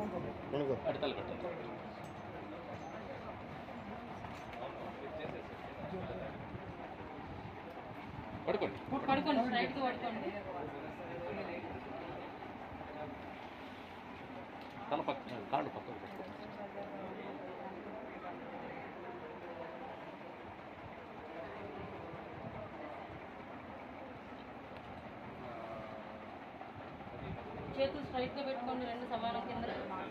అడతలు పెట్టాలి పడుకోండి పడుకోండి స్ట్రైట్ గా పడుకోండి తల పక్క కాళ్ళు పక్కకు పెట్టుకోండి చేతులు స్ట్రైట్ గా పెట్టుకోండి రెండు సమానం కింద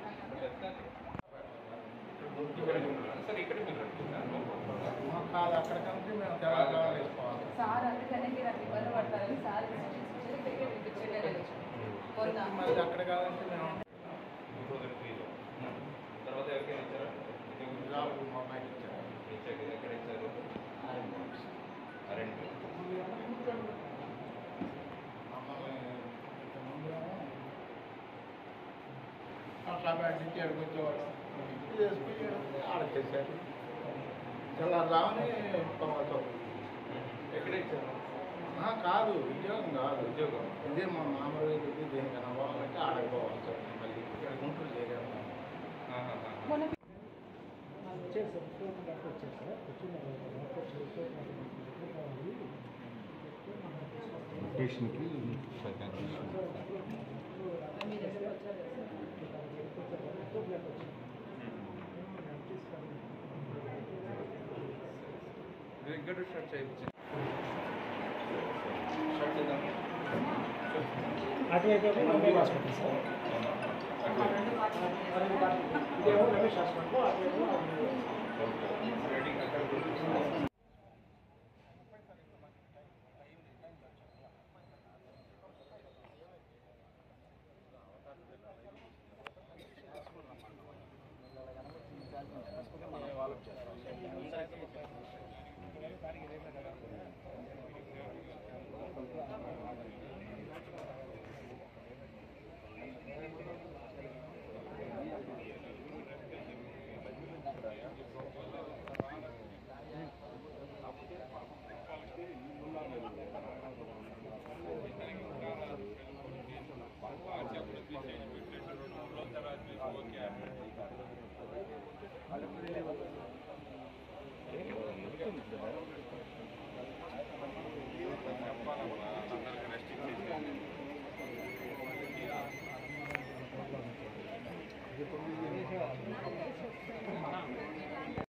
కాదు అక్కడ కంటే మేము తెలంగాణ వేసుకోవాలి సార్ అందుకనే మీరు అట్లా ఇబ్బంది పడతారని సార్ దగ్గర వినిపించలేదు మొన్న మరి అక్కడ కాదంటే మేము తర్వాత ఎవరికైనా ఇచ్చారా జాబ్ మా అమ్మాయికి ఇచ్చారు ఇచ్చాక ఎక్కడ ఇచ్చారు రెండు కాబట్టి నుంచి ఎడుకొచ్చేవాడు ఇంటికి చేసుకుని ఆడచేశారు తెల్లారుజాముని పోవచ్చు ఎక్కడ ఇచ్చారు ఆ, కాదు ఉద్యోగం కాదు ఉద్యోగం ఇదే మా మామూలు ఇది దేనికైనా పోవాలంటే ఆడకపోవాలి సార్ మళ్ళీ ఇక్కడ గుంటూరు చేరాము ఆహాహా. స్టేషన్కి మీరు ఎప్పుడు వచ్చారు ఇక్కడ షర్ట్ చేయించి షర్ట్ చేద్దాం అటువైపు నంబర్ హాస్పిటల్ సార్ ఇదేమో రమేష్ హాస్పిటల్ అటువైపు రెడీ అక్కడ